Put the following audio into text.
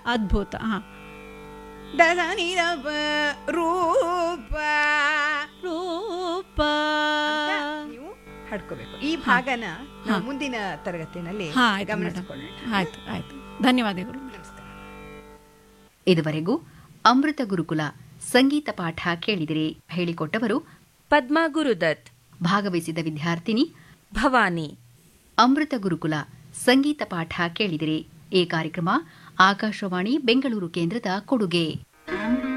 ಅದ್ಭುತ ಹಾ ದದ ನೀರ ರೂಪ ರೂಪ ಅಂತ ನೀವು ಹಾಡ್ಕೋಬೇಕು ಈ ಭಾಗನ ನಾವು ಮುಂದಿನ ತರಗತಿನಲ್ಲಿ ಹಾ ಆಯ್ತು ಮೇಡಮ್ ಗಮನಿಸಿಕೊಳ್ಳೋಣ ಆಯ್ತು ಆಯ್ತು ಧನ್ಯವಾದಗಳು ನಮಸ್ಕಾರ ಇದುವರೆಗೂ ಅಮೃತ ಗುರುಕುಲ ಸಂಗೀತ ಪಾಠ ಕೇಳಿದಿರಿ ಹೇಳಿಕೊಟ್ಟವರು ಪದ್ಮಾ ಗುರುದತ್ ಭಾಗವಹಿಸಿದ ವಿದ್ಯಾರ್ಥಿನಿ ಭವಾನಿ ಅಮೃತ ಗುರುಕುಲ ಸಂಗೀತ ಪಾಠ ಕೇಳಿದಿರಿ ಈ ಕಾರ್ಯಕ್ರಮ ಆಕಾಶವಾಣಿ ಬೆಂಗಳೂರು ಕೇಂದ್ರದ ಕೊಡುಗೆ